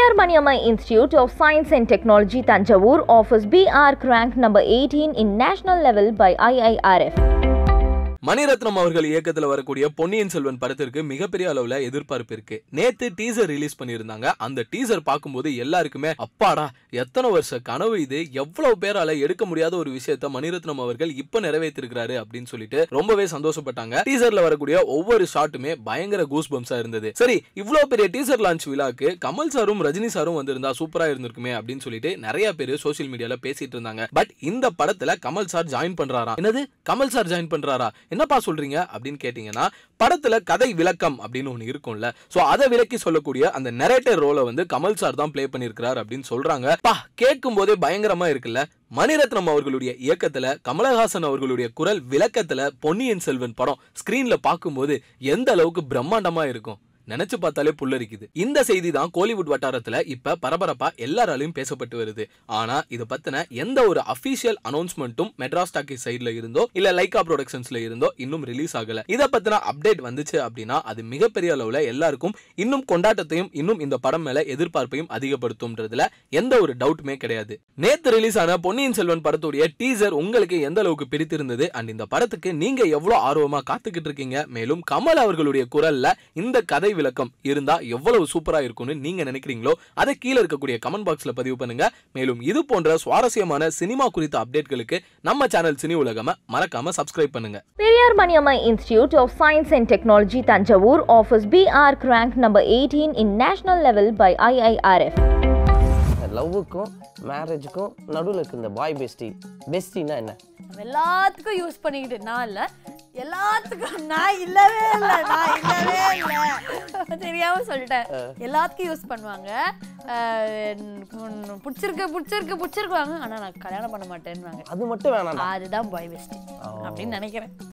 Periyar Maniamma Institute of Science and Technology Tanjavur offers BR rank number 18 in national level by IIRF. Mani Ratnam அவர்கள் இயக்கத்துல வரக்கூடிய பொன்னியின் செல்வன் படத்திற்கு மிகப்பெரிய அளவுல எதிர்பார்ப்பு இருக்கு நேத்து டீசர் ரிலீஸ் பண்ணியிருந்தாங்க அந்த டீசர் பார்க்கும்போது எல்லாருக்குமே அப்பாடா எத்தனை வருஷ கனவு இது எவ்வளவு பேரால எடுக்க முடியாத ஒரு விஷயத்த மணிரத்னம் அவர்கள் இப்ப நிறைவேற்றிருக்கிறாரு அப்படின்னு சொல்லிட்டு ரொம்பவே சந்தோஷப்பட்டாங்க டீசர்ல வரக்கூடிய ஒவ்வொரு ஷாட்டுமே பயங்கர கூஸ் பம்ஸா இருந்தது சரி இவ்வளவு பெரிய டீசர் லான்ச் விழாக்கு கமல் சாரும் ரஜினி சாரும் வந்திருந்தா சூப்பரா இருந்திருக்குமே அப்படின்னு சொல்லிட்டு நிறைய பேர் சோசியல் மீடியால பேசிட்டு இருந்தாங்க பட் இந்த படத்துல கமல் சார் ஜாயின் பண்றாரா என்னது கமல் சார் ஜாயின் பண்றாரா என்னப்பா சொல்றீங்க அப்படின்னு கேட்டீங்கன்னா படத்துல கதை விளக்கம் அப்படின்னு ஒண்ணு இருக்கும்ல சோ அதை விளக்கி சொல்லக்கூடிய அந்த நெரேட்டர் ரோலை வந்து கமல் சார் தான் ப்ளே பண்ணிருக்கிறார் அப்படின்னு சொல்றாங்க பா கேட்கும் போதே பயங்கரமா இருக்குல்ல மணிரத்னம் அவர்களுடைய இயக்கத்துல கமலஹாசன் அவர்களுடைய குரல் விளக்கத்துல பொன்னியின் செல்வன் படம் ஸ்கிரீன்ல பார்க்கும்போது எந்த அளவுக்கு பிரம்மாண்டமா இருக்கும் நினைச்சு பார்த்தாலே புல்லரிக்குது இந்த செய்தி தான் கோலிவுட் வட்டாரத்துல இப்ப பரபரப்பா எல்லாராலையும் பேசப்பட்டு வருது ஆனா இது பத்தின எந்த ஒரு அபிஷியல் அனௌன்ஸ்மெண்ட்டும் மெட்ராஸ் டாக்கி சைட்ல இருந்தோ இல்ல லைகா ப்ரொடக்ஷன்ஸ்ல இருந்தோ இன்னும் ரிலீஸ் ஆகல இத பத்தின அப்டேட் வந்துச்சு அப்படின்னா அது மிகப்பெரிய அளவுல எல்லாருக்கும் இன்னும் கொண்டாட்டத்தையும் இன்னும் இந்த படம் மேல எதிர்பார்ப்பையும் அதிகப்படுத்தும்ன்றதுல எந்த ஒரு டவுட்டுமே கிடையாது நேத்து ரிலீஸ் ஆன பொன்னியின் செல்வன் படத்துடைய டீசர் உங்களுக்கு எந்த அளவுக்கு பிடித்திருந்தது அண்ட் இந்த படத்துக்கு நீங்க எவ்வளவு ஆர்வமா காத்துக்கிட்டு இருக்கீங்க மேலும் கமல் அவர்களுடைய குரல்ல இந்த கதை விளக்கம் இருந்தா எவ்வளவு சூப்பரா இருக்கும்னு நீங்க நினைக்கிறீங்களோ அதை கீழே இருக்கக்கூடிய கமெண்ட் பாக்ஸ்ல பதிவு பண்ணுங்க மேலும் இது போன்ற சுவாரஸ்யமான சினிமா குறித்த அப்டேட்களுக்கு நம்ம சேனல் சினி உலகம மறக்காம சப்ஸ்கிரைப் பண்ணுங்க Periyar Maniamma Institute of Science and Technology Tanjavur offers BR rank number 18 in national level by IIRF. லவ்வுக்கும் மேரேஜுக்கும் நடுவில் இருக்க இந்த பாய் பெஸ்டி பெஸ்டினா என்ன எல்லாத்துக்கும் யூஸ் பண்ணிக்கிட்டு நான் இல்லை எல்லாத்துக்கும் நான் இல்லவே இல்லை நான் இல்லவே இல்லை தெரியாம சொல்லிட்டேன் எல்லாத்துக்கும் யூஸ் பண்ணுவாங்க அஹ் உம் பிடிச்சிருக்கு பிடிச்சிருக்கு பிடிச்சிருக்குவாங்க ஆனால் நான் கல்யாணம் பண்ண மாட்டேன்னுவாங்க அது மட்டும் வேணாம் அதுதான் பாய் பெஸ்டி அப்படின்னு நினைக்கிறேன்